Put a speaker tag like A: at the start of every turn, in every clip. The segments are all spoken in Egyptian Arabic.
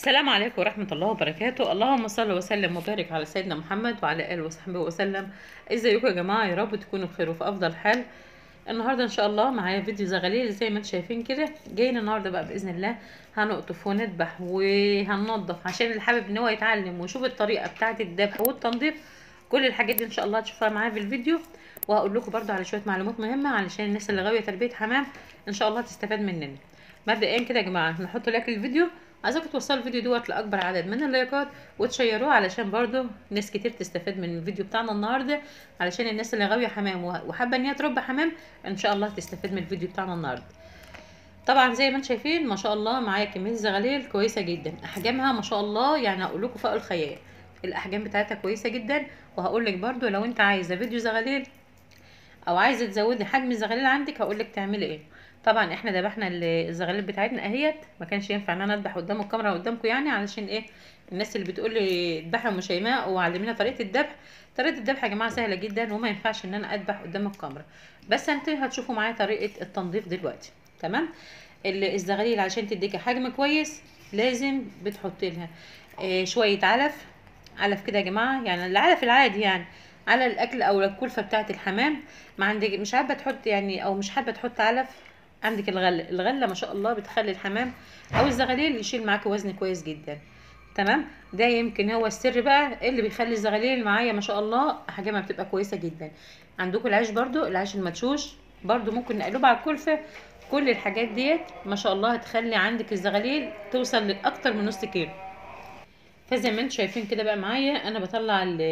A: السلام عليكم ورحمة الله وبركاته اللهم صل وسلم وبارك على سيدنا محمد وعلى آله وصحبه وسلم ازيكم يا جماعة يا رب تكونوا بخير وفي أفضل حال النهاردة إن شاء الله معايا فيديو زغليل زي ما انتم شايفين كده جايين النهاردة بقى بإذن الله هنقطف وندبح وهننضف عشان اللي حابب إن هو يتعلم ويشوف الطريقة بتاعة الذبح والتنظيف كل الحاجات دي إن شاء الله هتشوفوها معايا في الفيديو وهقول لكم برضو على شوية معلومات مهمة علشان الناس اللي غاوية تربية حمام إن شاء الله تستفاد مننا مبدئيا كده يا جماعة نحط لايك للفيديو عايزاكم توصلوا الفيديو دوت لاكبر عدد من اللايكات وتشيروه علشان برضو ناس كتير تستفاد من الفيديو بتاعنا النهارده علشان الناس اللي غاويه حمام وحابه ان هي تربي حمام ان شاء الله تستفاد من الفيديو بتاعنا النهارده طبعا زي ما انتم شايفين ما شاء الله معايا كميه زغاليل كويسه جدا احجامها ما شاء الله يعني هقول لكم فوق الخيال الاحجام بتاعتها كويسه جدا وهقول لك برضو لو انت عايزه فيديو زغاليل او عايزه تزودي حجم الزغاليل عندك هقول لك تعملي ايه طبعا احنا ذبحنا الزغاليل بتاعتنا اهيت ما كانش ينفع ان انا اذبح قدام الكاميرا قدامكم يعني علشان ايه الناس اللي بتقول لي اذبحي ام شيماء وعلمينا طريقه الذبح طريقه الذبح يا جماعه سهله جدا وما ينفعش ان انا اذبح قدام الكاميرا بس انتوا هتشوفوا معايا طريقه التنظيف دلوقتي تمام الزغاليل علشان تديكي حجم كويس لازم بتحطي لها إيه شويه علف علف كده يا جماعه يعني العلف العادي يعني على الاكل او الكلفه بتاعه الحمام ما عندك مش حابه تحط يعني او مش حابه تحط علف عندك الغله الغله ما شاء الله بتخلي الحمام او الزغاليل يشيل معاك وزن كويس جدا تمام ده يمكن هو السر بقى اللي بيخلي الزغاليل معايا ما شاء الله احجامها بتبقى كويسه جدا عندكم العيش برضو العيش المدشوش برضو ممكن نقلبه على الكلفه كل الحاجات ديت ما شاء الله هتخلي عندك الزغاليل توصل لاكتر من نص كيلو فزي ما انتم شايفين كده بقى معايا انا بطلع ال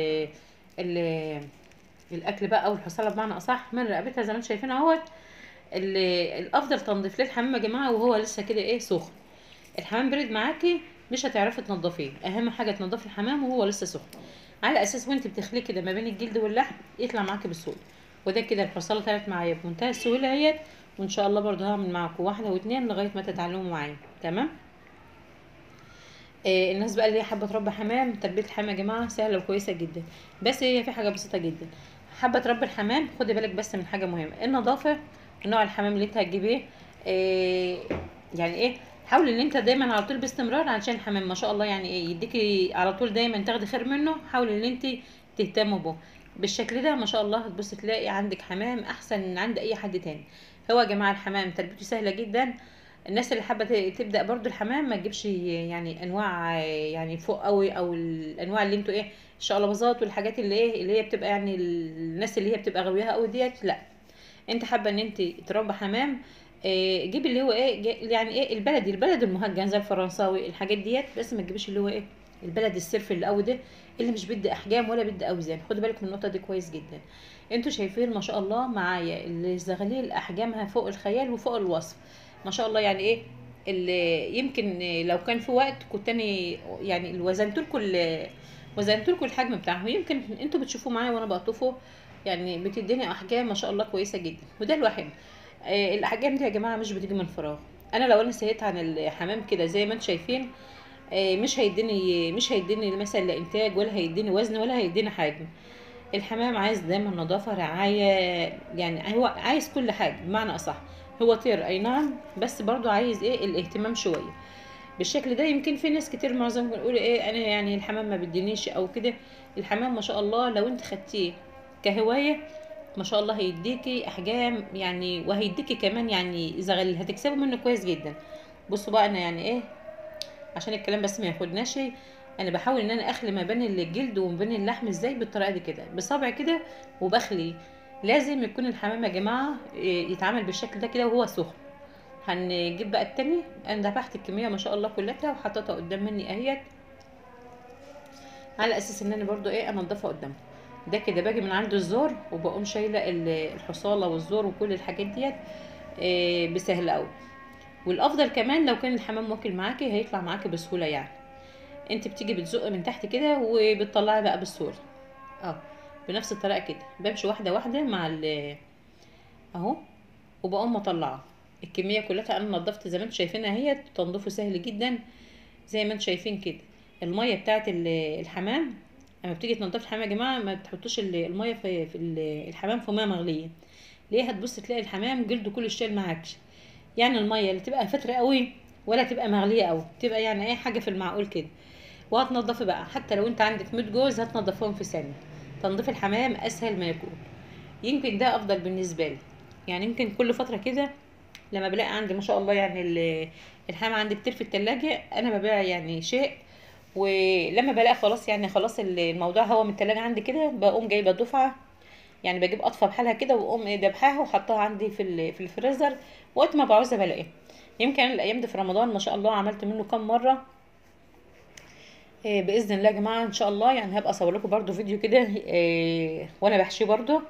A: ال الاكل بقى او الحصاله بمعنى اصح من رقبتها زي ما انتم شايفين اهوت الافضل تنظيف للحمام يا جماعه وهو لسه كده ايه سخن الحمام برد معاكي مش هتعرفي تنضفيه اهم حاجه تنضفي الحمام وهو لسه سخن على اساس وانت بتخليه كده ما بين الجلد واللحم يطلع معاكي بسهوله وده كده الحصاله طلعت معايا بمنتهى السهوله اهيت وان شاء الله برضه هعمل معاكم واحده واثنين لغايه ما تتعلموا معايا تمام آه الناس بقى اللي هي حابه تربي حمام تربيه الحمام يا جماعه سهله وكويسه جدا بس هي في حاجه بسيطه جدا حابه تربي الحمام خدي بالك بس من حاجه مهمه النظافه نوع الحمام اللي انت هتجيبيه إيه يعني ايه حاول ان انت دايما على طول باستمرار علشان الحمام ما شاء الله يعني ايه يديكي على طول دايما تاخدي خير منه حاول ان انت تهتموا به بالشكل ده ما شاء الله هتبص تلاقي عندك حمام احسن من عند اي حد تاني هو يا جماعه الحمام تربيته سهله جدا الناس اللي حابه تبدا برضو الحمام ما تجيبش يعني انواع يعني فوق قوي او الانواع اللي انتوا ايه الشقلباظات والحاجات اللي ايه اللي هي بتبقى يعني الناس اللي هي بتبقى غاويها قوي ديت لا انت حابه ان انت تربي حمام إيه جيب اللي هو ايه يعني ايه البلدي البلد المهجن زي الفرنساوي الحاجات ديت بس ما تجيبش اللي هو ايه البلد السرف اللي قوي ده اللي مش بدي احجام ولا بدي اوزان خدوا بالك من النقطه دي كويس جدا انتوا شايفين ما شاء الله معايا الزغاليل احجامها فوق الخيال وفوق الوصف ما شاء الله يعني ايه اللي يمكن لو كان في وقت كنت انا يعني وزنت لكم وزنت لكم الحجم بتاعهم يمكن انتوا بتشوفوه معايا وانا بقطفه يعني بتديني احجام ما شاء الله كويسه جدا وده الوحيد آه الاحجام دي يا جماعه مش بتيجي من فراغ انا لو انا سهيت عن الحمام كده زي ما انتم شايفين آه مش هيديني مش هيديني مثلا لا انتاج ولا هيديني وزن ولا هيديني حجم الحمام عايز دايما نظافه رعايه يعني هو عايز كل حاجه بمعنى اصح هو طير اي نعم بس برضو عايز ايه الاهتمام شويه بالشكل ده يمكن في ناس كتير معظمهم بيقول ايه انا يعني الحمام ما بيدينيش او كده الحمام ما شاء الله لو انت خدتيه كهوايه ما شاء الله هيديكي احجام يعني وهيديكي كمان يعني زغلل هتكسبوا منه كويس جدا بصوا بقى انا يعني ايه عشان الكلام بس ما ياخدناش انا بحاول ان انا اخلي ما بين الجلد وما بين اللحم ازاي بالطريقه دي كده بصابع كده وبخلي لازم يكون الحمام يا جماعه يتعامل بالشكل ده كده وهو سخن هنجيب بقى التاني انا ذبحت الكميه ما شاء الله كلها وحطيتها قدام مني اهيت على اساس ان انا برضو ايه انضفها قدامكم ده كده باجي من عند الزور وبقوم شايله الحصاله والزور وكل الحاجات ديت إيه بسهل قوي والافضل كمان لو كان الحمام واكل معاكي هيطلع معاكي بسهوله يعني انت بتيجي بتزق من تحت كده وبتطلعي بقى بسهوله اه بنفس الطريقه كده بمشي واحده واحده مع ال اهو وبقوم مطلعه الكميه كلها انا نضفت زي ما انتم شايفينها اهي تنظيفه سهل جدا زي ما انتم شايفين كده الميه بتاعه الحمام لما بتيجي تنضفي الحمام يا جماعه ما تحطوش الميه في, في الحمام في ميه مغليه ليه هتبص تلاقي الحمام جلده كله شال معاكش يعني الميه اللي تبقى فتره قوي ولا تبقى مغليه قوي تبقى يعني اي حاجه في المعقول كده وهتنضفي بقى حتى لو انت عندك 100 جوز هتنضفهم في ثانيه تنظيف الحمام اسهل ما يكون يمكن ده افضل بالنسبه لي يعني يمكن كل فتره كده لما بلاقي عندي ما شاء الله يعني ال- الحمام عندي كتير في التلاجة انا ببيع يعني شيء ولما بلاقي خلاص يعني خلاص ال- الموضوع هو من التلاجة عندي كده بقوم جايبه دفعه يعني بجيب قطفه بحالها كده واقوم إيه دبحاها وحطها عندي في ال- في الفريزر وقت ما بعوزها بلاقيها يمكن أنا الايام دي في رمضان ما شاء الله عملت منه كام مره إيه باذن الله يا جماعه ان شاء الله يعني هبقى اصور لكم برده فيديو كده إيه وانا بحشيه برده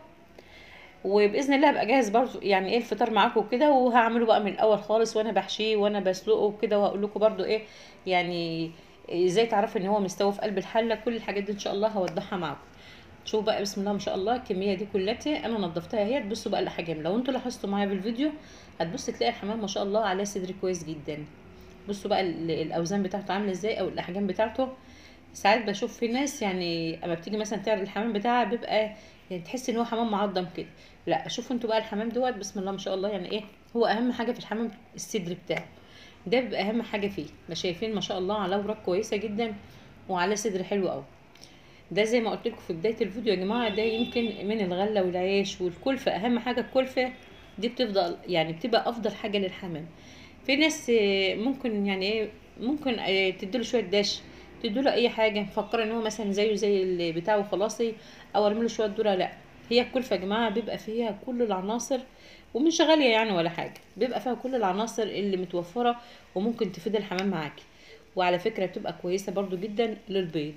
A: وباذن الله هبقى جاهز برضو يعني ايه الفطار معاكم وكده وهعمله بقى من الاول خالص وانا بحشيه وانا بسلقه وكده وهقول لكم برضو ايه يعني ازاي تعرفوا ان هو مستوي في قلب الحله كل الحاجات دي ان شاء الله هوضحها معاكم شوفوا بقى بسم الله ما شاء الله الكميه دي كلها انا نضفتها اهي بصوا بقى الاحجام لو انتوا لاحظتوا معايا بالفيديو هتبص تلاقي الحمام ما شاء الله عليه صدر كويس جدا بصوا بقى ال- الاوزان بتاعته عامله ازاي او الاحجام بتاعته ساعات بشوف في ناس يعني اما بتيجي مثلا تعرض الحمام بتاعها بيبقى يعني تحس ان هو حمام معضم كده لا شوفوا انتوا بقى الحمام دوت بسم الله ما شاء الله يعني ايه هو اهم حاجه في الحمام الصدر بتاعه ده بيبقى اهم حاجه فيه ما شايفين ما شاء الله على اوراق كويسه جدا وعلى صدر حلو قوي ده زي ما قلت لكم في بدايه الفيديو يا جماعه ده يمكن من الغله والعيش والكلفه اهم حاجه الكلفه دي بتفضل يعني بتبقى افضل حاجه للحمام في ناس آه، ممكن يعني ايه ممكن آه، تديله شويه داش تديله اي حاجه مفكره ان هو مثلا زيه زي اللي بتاعه خلاصي او ارمي له شويه ذره لا هي الكلفه يا جماعه بيبقى فيها كل العناصر ومش غاليه يعني ولا حاجه بيبقى فيها كل العناصر اللي متوفره وممكن تفيد الحمام معاكي وعلى فكره بتبقى كويسه برضو جدا للبيض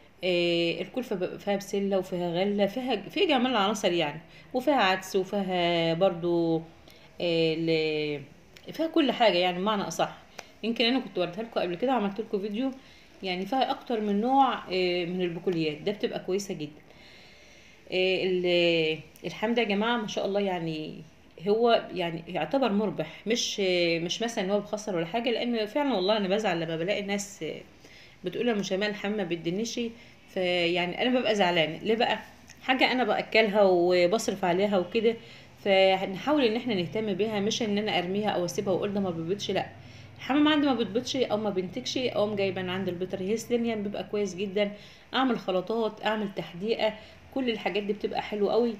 A: آه الكلفه بيبقى فيها بسله وفيها غله فيها في جميع العناصر يعني وفيها عدس وفيها برضو آه ل... فيها كل حاجه يعني بمعنى اصح يمكن انا كنت وريتها لكم قبل كده عملت لكم فيديو يعني فيها اكتر من نوع آه من البقوليات ده بتبقى كويسه جدا آه، ال- الحمد يا جماعه ما شاء الله يعني هو يعني يعتبر مربح مش آه، مش مثلا ان هو بخسر ولا حاجه لان فعلا والله انا بزعل لما بلاقي ناس آه، بتقول يا مشامه الحمام ما بتدنيش فيعني انا ببقى زعلانه ليه بقى حاجه انا باكلها وبصرف عليها وكده فنحاول ان احنا نهتم بيها مش ان انا ارميها او اسيبها واقول ده ما بيبيضش لا الحمام عندي ما بتبيضش او ما بنتجش اقوم جايبه من عند البيتر هيسلينيان بيبقى كويس جدا اعمل خلطات اعمل تحديقه كل الحاجات دي بتبقى حلوه قوي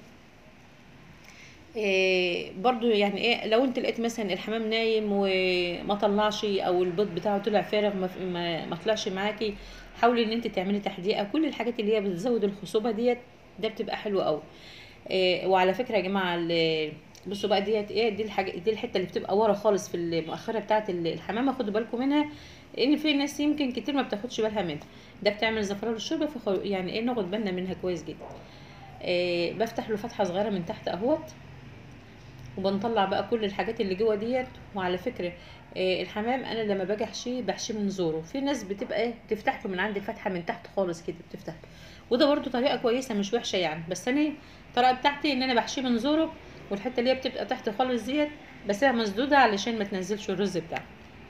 A: إيه برضو يعني ايه لو انت لقيت مثلا الحمام نايم وما طلعش او البيض بتاعه طلع فارغ ما, ما, ما طلعش معاكي حاولي ان انت تعملي تحديقه كل الحاجات اللي هي بتزود الخصوبه ديت ده بتبقى حلوه قوي إيه وعلى فكره يا جماعه ال- بصوا بقى ديت ايه دي الحاجه دي الحته اللي بتبقى ورا خالص في المؤخره بتاعه الحمامه خدوا بالكم منها ان في ناس يمكن كتير ما بتاخدش بالها منها ده بتعمل زفرة للشوربه فخ- يعني ايه ناخد بالنا منها كويس جدا إيه بفتح له فتحه صغيره من تحت اهوت وبنطلع بقى كل الحاجات اللي جوه ديت وعلى فكره آه، الحمام انا لما باجي احشيه بحشيه من زوره في ناس بتبقى ايه بتفتح له من عند الفتحه من تحت خالص كده بتفتح وده برضو طريقه كويسه مش وحشه يعني بس انا الطريقه بتاعتي ان انا بحشيه من زوره والحته اللي هي بتبقى تحت خالص ديت بسيبها مسدوده علشان ما تنزلش الرز بتاعها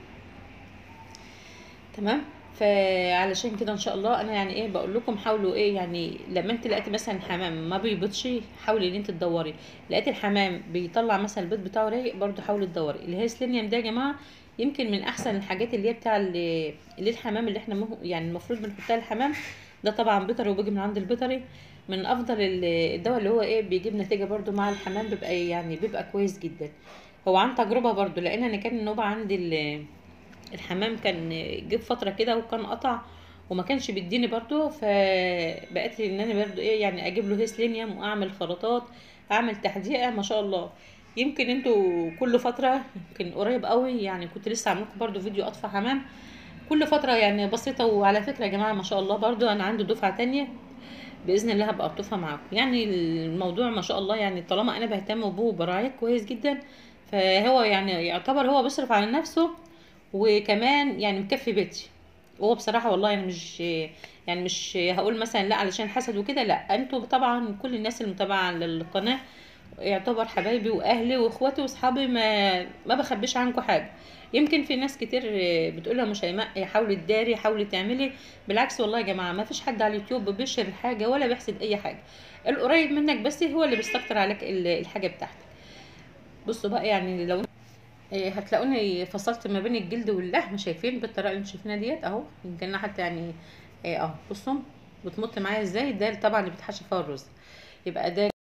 A: تمام فعلشان كده ان شاء الله انا يعني ايه بقول لكم حاولوا ايه يعني لما انت لقيتي مثلا حمام ما بيبيضش حاولي ان انت تدوري لقيت الحمام بيطلع مثلا البيض بتاعه رايق برضو حاولي تدوري الهيسلينيوم ده يا جماعه يمكن من احسن الحاجات اللي هي بتاع اللي, اللي الحمام اللي احنا مه... يعني المفروض بنحطها للحمام ده طبعا بيطري وبيجي من عند البيطري من افضل ال- الدواء اللي هو ايه بيجيب نتيجه برضو مع الحمام بيبقى يعني بيبقى كويس جدا هو عن تجربه برضو لان انا كان النوبه عندي ال- الحمام كان جه فتره كده وكان قطع وما كانش بيديني برضو فبقيت ان انا برضو ايه يعني اجيب له هيسلينيوم واعمل خلطات اعمل تحديقه ما شاء الله يمكن انتوا كل فتره يمكن قريب قوي يعني كنت لسه عامله لكم برضو فيديو اطفى حمام كل فتره يعني بسيطه وعلى فكره يا جماعه ما شاء الله برضو انا عندي دفعه تانية باذن الله هبقى اطوفها معاكم يعني الموضوع ما شاء الله يعني طالما انا بهتم بيه وبراعيه كويس جدا فهو يعني يعتبر هو بيصرف على نفسه وكمان يعني مكفي بيتي وهو بصراحه والله يعني مش يعني مش هقول مثلا لا علشان حسد وكده لا انتوا طبعا كل الناس المتابعه للقناه يعتبر حبايبي واهلي واخواتي واصحابي ما ما بخبيش عنكم حاجه يمكن في ناس كتير بتقول لها مش هيماء حاولي تداري حاولي تعملي بالعكس والله يا جماعه ما فيش حد على اليوتيوب بيشر حاجه ولا بيحسد اي حاجه القريب منك بس هو اللي بيستكتر عليك ال- الحاجه بتاعتك بصوا بقى يعني لو إيه هتلاقوني فصلت ما بين الجلد واللحم شايفين بالطريقه اللي انتم شايفينها ديت اهو يمكن حتى يعني إيه اه بصوا بتمط معايا ازاي ده طبعا اللي بتحشي فيها الرز يبقى ده